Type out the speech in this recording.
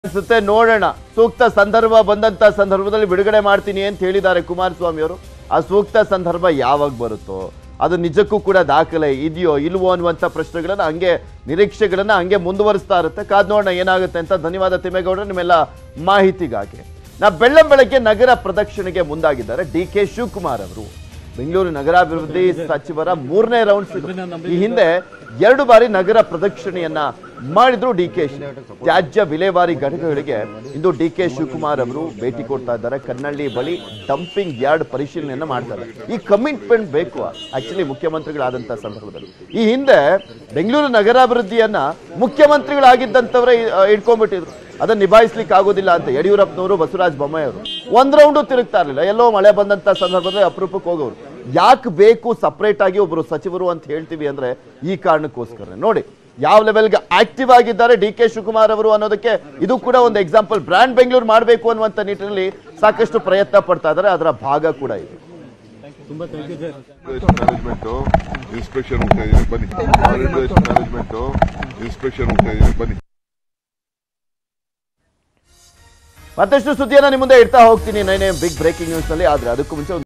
ಅನ್ಸುತ್ತೆ ನೋಡೋಣ ಸೂಕ್ತ ಸಂದರ್ಭ ಬಂದಂತ ಸಂದರ್ಭದಲ್ಲಿ ಬಿಡುಗಡೆ ಮಾಡ್ತೀನಿ ಅಂತ ಹೇಳಿದ್ದಾರೆ ಕುಮಾರಸ್ವಾಮಿ ಅವರು ಆ ಸೂಕ್ತ ಸಂದರ್ಭ ಯಾವಾಗ ಬರುತ್ತೋ ಅದು ನಿಜಕ್ಕೂ ಕೂಡ ದಾಖಲೆ ಇದೆಯೋ ಇಲ್ವೋ ಅನ್ನುವಂಥ ಪ್ರಶ್ನೆಗಳನ್ನ ಹಂಗೆ ನಿರೀಕ್ಷೆಗಳನ್ನ ಹಂಗೆ ಮುಂದುವರಿಸ್ತಾ ಇರುತ್ತೆ ಕಾದ್ ನೋಡೋಣ ಏನಾಗುತ್ತೆ ಅಂತ ಧನ್ಯವಾದ ತಿಮ್ಮೇಗೌಡರು ನಿಮ್ಮೆಲ್ಲ ಮಾಹಿತಿಗಾಗಿ ನಾ ಬೆಳ್ಳಂ ಬೆಳಗ್ಗೆ ನಗರ ಪ್ರದಕ್ಷಿಣೆಗೆ ಮುಂದಾಗಿದ್ದಾರೆ ಡಿ ಕೆ ಶಿವಕುಮಾರ್ ಅವರು ಬೆಂಗಳೂರು ನಗರಾಭಿವೃದ್ಧಿ ಸಚಿವರ ಮೂರನೇ ರೌಂಡ್ಸ್ ಇದು ಈ ಹಿಂದೆ ಎರಡು ಬಾರಿ ನಗರ ಪ್ರದಕ್ಷಿಣೆಯನ್ನ ಮಾಡಿದ್ರು ಡಿ ಕೆ ತ್ಯಾಜ್ಯ ವಿಲೇವಾರಿ ಘಟಕಗಳಿಗೆ ಇಂದು ಡಿ ಕೆ ಶಿವಕುಮಾರ್ ಅವರು ಭೇಟಿ ಕೊಡ್ತಾ ಇದ್ದಾರೆ ಕನ್ನಳ್ಳಿ ಬಳಿ ಡಂಪಿಂಗ್ ಯಾರ್ಡ್ ಪರಿಶೀಲನೆಯನ್ನ ಮಾಡ್ತಾರೆ ಈ ಕಮಿಟ್ಮೆಂಟ್ ಬೇಕು ಆಕ್ಚುಲಿ ಮುಖ್ಯಮಂತ್ರಿಗಳಾದಂತ ಸಂದರ್ಭದಲ್ಲಿ ಈ ಹಿಂದೆ ಬೆಂಗಳೂರು ನಗರಾಭಿವೃದ್ಧಿಯನ್ನ ಮುಖ್ಯಮಂತ್ರಿಗಳಾಗಿದ್ದಂಥವರೇ ಆ, ಇಟ್ಕೊಂಡ್ಬಿಟ್ಟಿದ್ರು ಅದನ್ನ ನಿಭಾಯಿಸ್ಲಿಕ್ಕೆ ಆಗೋದಿಲ್ಲ ಅಂತ ಯಡಿಯೂರಪ್ಪನವರು ಬಸವರಾಜ ಬೊಮ್ಮಾಯಿ ಅವರು ಒಂದ್ ರೌಂಡು ತಿರುಗ್ತಾ ಇರಲಿಲ್ಲ ಎಲ್ಲೋ ಮಳೆ ಬಂದಂತ ಸಂದರ್ಭದಲ್ಲಿ ಅಪರೂಪಕ್ಕೆ ಹೋಗೋರು ಯಾಕೆ ಬೇಕು ಸಪರೇಟ್ ಆಗಿ ಒಬ್ರು ಸಚಿವರು ಅಂತ ಹೇಳ್ತೀವಿ ಅಂದ್ರೆ ಈ ಕಾರಣಕ್ಕೋಸ್ಕರ ನೋಡಿ ಯಾವ ಲೆವೆಲ್ಗೆ ಆಕ್ಟಿವ್ ಆಗಿದ್ದಾರೆ ಡಿ ಕೆ ಶಿವಕುಮಾರ್ ಅವರು ಅನ್ನೋದಕ್ಕೆ ಇದು ಕೂಡ ಒಂದು ಎಕ್ಸಾಂಪಲ್ ಬ್ರ್ಯಾಂಡ್ ಬೆಂಗಳೂರು ಮಾಡಬೇಕು ಅನ್ನುವಂಥ ನಿಟ್ಟಿನಲ್ಲಿ ಸಾಕಷ್ಟು ಪ್ರಯತ್ನ ಪಡ್ತಾ ಇದ್ದಾರೆ ಅದರ ಭಾಗ ಕೂಡ ಇದೆ ಮ್ಯಾನೇಜ್ಮೆಂಟ್ ಇನ್ಸ್ಪೆಕ್ಷನ್ ಹೋಗ್ತಾ ಇದೀನಿ ಬನ್ನಿ ವೇಸ್ಟ್ ಮ್ಯಾನೇಜ್ಮೆಂಟ್ ಇನ್ಸ್ಪೆಕ್ಷನ್ ಹೋಗ್ತಾ ಇದೀನಿ ಬನ್ನಿ ಮತ್ತಷ್ಟು ಸುದ್ದಿಯನ್ನ ನಿಮ್ಮ ಮುಂದೆ ಇಡ್ತಾ ಹೋಗ್ತೀನಿ ನೈನೇ ಬಿಗ್ ಬ್ರೇಕಿಂಗ್ ನ್ಯೂಸ್ ನಲ್ಲಿ ಆದ್ರೆ ಅದಕ್ಕೂ ಮುಂಚೆ ಒಂದು